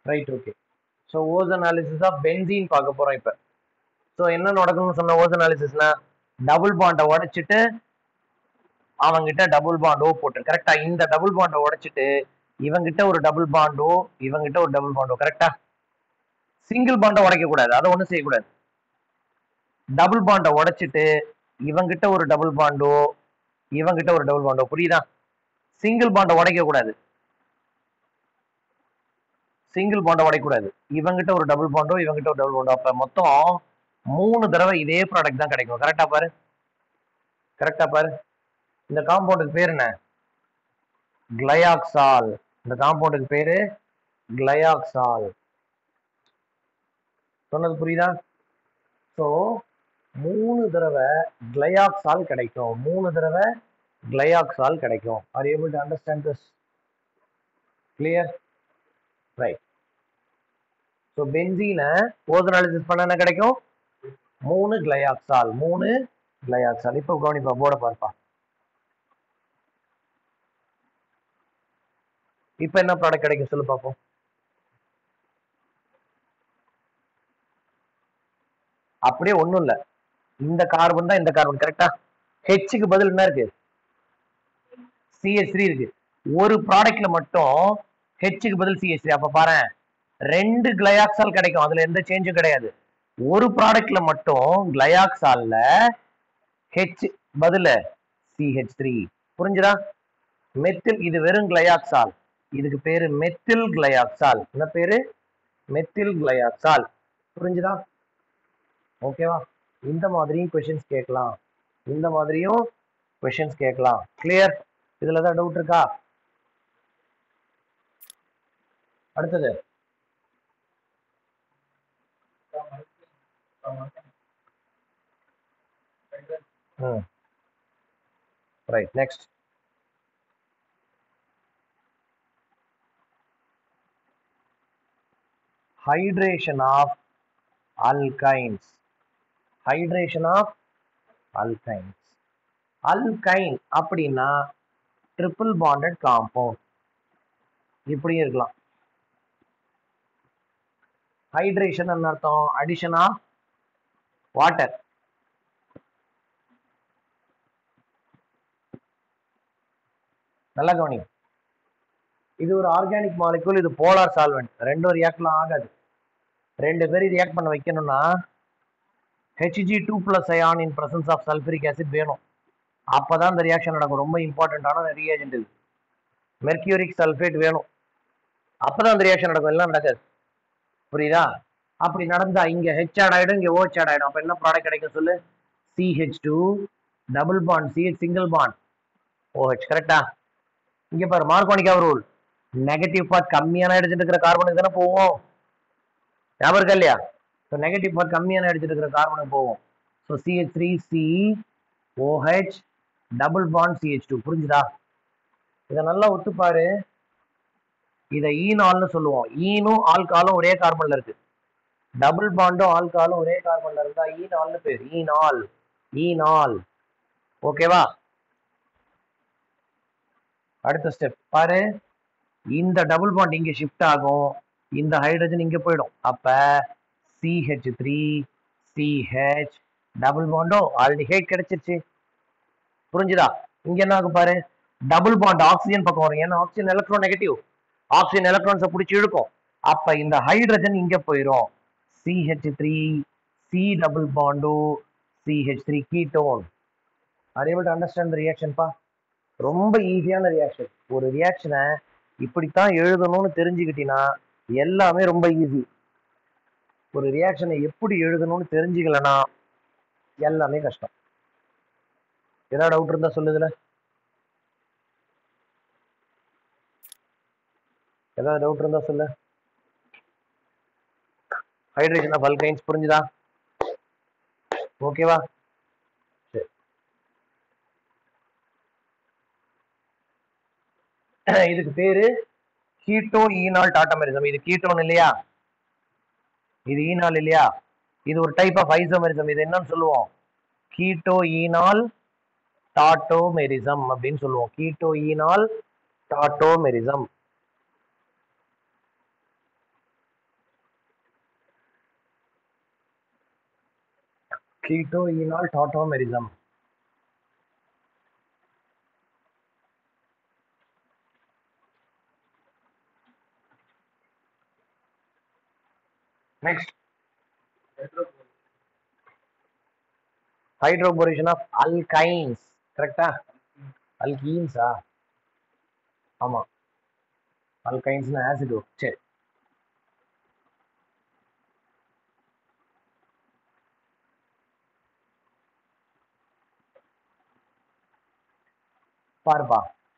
right okay so ozonolysis of benzene பார்க்க போறோம் இப்போ ஸோ என்ன நடக்கும்னு சொன்ன ஓஸ் அனாலிசிஸ்னா டபுள் பாண்டை உடைச்சிட்டு அவங்கிட்ட டபுள் பாண்ட் ஓ போட்டு கரெக்டா இந்த டபுள் பாண்டை உடைச்சிட்டு இவங்கிட்ட ஒரு டபுள் பாண்டோ இவங்கிட்ட ஒரு டபுள் பாண்டோ கரெக்டா சிங்கிள் பாண்டை உடைக்க கூடாது அதை ஒன்றும் செய்யக்கூடாது டபுள் பாண்டை உடைச்சிட்டு இவங்கிட்ட ஒரு டபுள் பாண்டோ இவங்கிட்ட ஒரு டபுள் பாண்டோ புரியுதா சிங்கிள் பாண்டை உடைக்க கூடாது சிங்கிள் பாண்டை உடைக்கக்கூடாது இவங்கிட்ட ஒரு டபுள் பாண்டோ இவங்கிட்ட ஒரு டபுள் பாண்டோ அப்ப மொத்தம் மூணு தடவை இதே ப்ராடக்ட் தான் கிடைக்கும் கரெக்டா பாரு கரெக்டா பாரு இந்த காம்பவுண்டுக்கு பேர் என்ன கிளையாக்சால் இந்த காம்பவுண்டுக்கு பேரு கிளையாக்சால் சொன்னது புரியுதா ஸோ மூணு தடவை கிளையாக்சால் கிடைக்கும் மூணு தடவை கிளையாக்சால் கிடைக்கும் are able to understand this clear right so பென்சீனை ஓசனாலிசிஸ் பண்ண என்ன கிடைக்கும் மூணு கிளையாக்சால் மூணு கிளையாக்சால் இப்போ கவனிப்பா போர்டை பார்ப்பா இப்போ என்ன ப்ராடக்ட் கிடைக்கும் சொல்லு பார்ப்போம் அப்படியே ஒண்ணும் இல்ல இந்த கார்பன் தான் இந்த கார்பன் கரெக்டா ஹெச்சுக்கு பதில் என்ன இருக்கு சிஎஸ் த்ரீ இருக்கு ஒரு ப்ராடக்ட்ல மட்டும் ஹெச்சுக்கு பதில் சிஎஸ் த்ரீ அப்ப பாரு ரெண்டு கிளையாக்சால் கிடைக்கும் அதுல எந்த சேஞ்சும் கிடையாது ஒரு ப்ராடக்ட்ல மட்டும் கிளையாக்சால்ல ஹெச் பதில சிஹெச் த்ரீ புரிஞ்சுதா மெத்தில் இது வெறும் கிளையாக்சால் இதுக்கு பேரு மெத்தில் கிளையாக்சால் என்ன பேரு மெத்தில் கிளையாக்சால் புரிஞ்சுதா ஓகேவா இந்த மாதிரியும் கொஷின்ஸ் கேட்கலாம் இந்த மாதிரியும் கொஷின்ஸ் கேட்கலாம் கிளியர் இதுல ஏதாவது டவுட் இருக்கா அடுத்தது ம் right next hydration of alkynes hydration of alkynes alkyne அப்படின்னா ட்ரிபிள் பாண்டட் காம்பவுண்ட் இப்படியும் இருக்கலாம் ஹைட்ரேஷன் அர்த்தம் அடிஷன் ஆஃப் வாட்டர் நல்லா கவனி இது ஒரு ஆர்கானிக் மாலிகூல் இது போலார் சால்வெண்ட் ரெண்டும் ரியாக்ட்லாம் ஆகாது ரெண்டு பேரும் ரியாக்ட் பண்ண வைக்கணும்னா H G two plus ion in presence of sulphuric acid வேணும் அப்பதான் இந்த ரியாக்ஷன் நடக்கும் ரொம்ப இம்பார்ட்டண்ட்டான ரியேஜென்ட் இது மெர்க்யூரிக் சல்ஃபேட் வேணும் அப்பதான் அந்த ரியாக்ஷன் நடக்கும் எல்லாம் நடக்காது புரியுதா அப்படி நடந்தா இங்க ஹெச் ஆட் ஆயிடும் இங்க ஓஹெச் ஆட் ஆயிடும் அப்ப என்ன ப்ராடக்ட் கிடைக்கும் சொல்லு C H two double bond C H single bond O H கரெக்டா இங்க பாரு மார்க்கோனிக்கா ரூல் நெகட்டிவ் பார்ட் கம்மியான எடுத்துட்டு இருக்கிற கார்பனுக்கு தானே போவோம் ஞாபகம் இருக்கா இல்லையா ஸோ நெகட்டிவ் பார்ட் கம்மியான எடுத்துட்டு இருக்கிற கார்பனுக்கு போவோம் so C H three C O H double bond C H two புரிஞ்சுதா இதை நல்லா ஒத்துப்பாரு இதை ஈனால்னு சொல்லுவோம் ஈனும் ஆல்காலும் ஒரே கார்பன்ல இருக்கு டபுள் பாண்டும் ஆல்காலும் ஒரே கார்பன்ல இருந்தா ஈனால்னு பேர் ஈனால் ஈனால் ஓகேவா அடுத்த ஸ்டெப் பாரு இந்த டபுள் பாண்ட் இங்க ஷிஃப்ட் ஆகும் இந்த ஹைட்ரஜன் இங்க போயிடும் அப்ப சிஹெச் த்ரீ சிஹெச் டபுள் பாண்டோ ஆல்டிஹைட் கிடைச்சிருச்சு புரிஞ்சுதா இங்க என்ன ஆகும் பாரு டபுள் பாண்ட் ஆக்சிஜன் பக்கம் வரும் ஏன்னா ஆக்சிஜன் எலக்ட்ரோ நெகட்டிவ் ஆக்சிஜன் எலக்ட்ரான்ஸை பிடிச்சி இழுக்கும் அப்ப இந்த ஹைட்ரஜன் இங்க போயிடும் சிஹெச் த்ரீ சி டபுள் பாண்டோ CH three ketone are able to understand reaction பா ரொம்ப ஈஸியான ரியாக்ஷன் ஒரு ரியாக்ஷனை இப்படித்தான் எழுதணும்னு தெரிஞ்சுக்கிட்டீங்கன்னா எல்லாமே ரொம்ப ஈஸி ஒரு ரியாக்ஷனை எப்படி எழுதணும்னு தெரிஞ்சுக்கலனா எல்லாமே கஷ்டம் ஏதாவது டவுட் இருந்தா சொல்லுதுல ஏதாவது டவுட் இருந்தா சொல்லு ஹைட்ரேஷன் ஆஃப் அல்கைன்ஸ் புரிஞ்சுதா ஓகேவா இதுக்கு பேரு கீட்டோ ஈனால் டாட்டமெரிசம் இது கீட்டோன் இல்லையா இது ஈனால் இல்லையா இது ஒரு டைப் ஆஃப் ஐசோமெரிசம் இது என்னன்னு சொல்லுவோம் கீட்டோ ஈனால் டாட்டோமெரிசம் அப்படின்னு சொல்லுவோம் keto enol tautomerism keto enol tautomerism next hydroboration of alkynes கரெக்டா அல்கீன்ஸா ஆமா அல்கைன்ஸ்னா ஆசிட் சரி பாருப்பா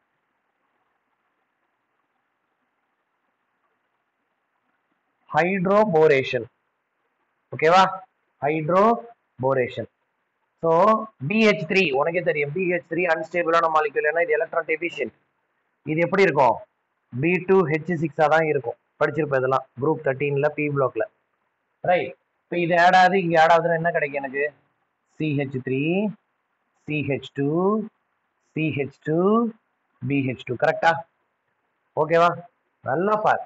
ஹைட்ரோபோரேஷன் ஓகேவா ஹைட்ரோபோரேஷன் ஸோ பிஹெச் த்ரீ உனக்கே தெரியும் பிஹெச் த்ரீ அன்ஸ்டேபிளான மாலிகுல் ஏன்னா இது எலக்ட்ரான் டெபிஷியன்ட் இது எப்படி இருக்கும் பி டூ ஹெச் சிக்ஸாக தான் இருக்கும் படிச்சிருப்போம் இதெல்லாம் குரூப் தேர்ட்டீனில் பி பிளாக்ல ரைட் இப்போ இது ஆட் ஆகுது இங்கே ஆட் ஆகுதுன்னா என்ன கிடைக்கும் எனக்கு CH three CH two CH two BH two கரெக்டா ஓகேவா நல்லா பார்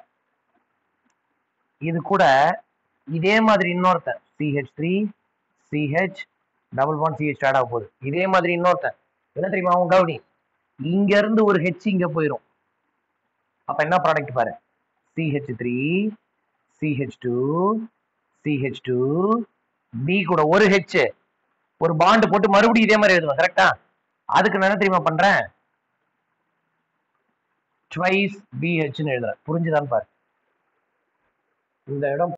இது கூட இதே மாதிரி இன்னொருத்தன் CH three CH double one CH add ஆக போகுது இதே மாதிரி இன்னொருத்தன் என்ன தெரியுமா அவன் கவுனி இங்க இருந்து ஒரு ஹெச் இங்க போயிடும் அப்ப என்ன ப்ராடக்ட் பாரு CH three CH two CH two B கூட ஒரு ஹெச் ஒரு பாண்டு போட்டு மறுபடியும் இதே மாதிரி எழுதுவேன் கரெக்டா அதுக்கு நான் என்ன தெரியுமா பண்றேன் ட்வைஸ் பிஹெச்னு எழுதுறேன் புரிஞ்சுதான்னு பாரு இந்த இடம்